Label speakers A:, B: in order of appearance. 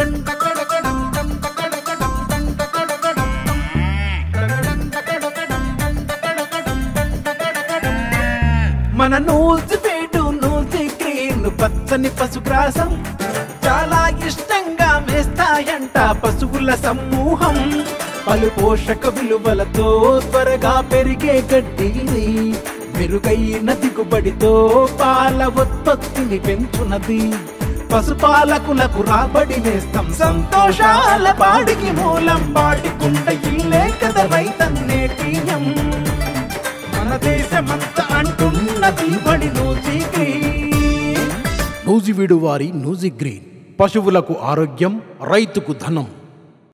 A: మన నూసి పేటు నూసి గ్రీన్ పచ్చని పశుగ్రాసం చాలా ఇష్టంగా మేస్తాయంట పశువుల సమూహం పలు పోషక విలువలతో త్వరగా పెరిగే గడ్డి ఇది. మెరుగైన దిగుబడితో పాల ఉత్పత్తిని పెంచునది పశుపాలకులకు రాబడి నేస్తం సంతోషాల బాడికి మూలం బాటికుండ ఇల్లే కథ రైతన్నేటీయం మన దేశమంతా అంటున్నది బడి నూజీ గ్రీన్
B: నూజివీడు వారి నూజి గ్రీన్ పశువులకు ఆరోగ్యం రైతుకు ధనం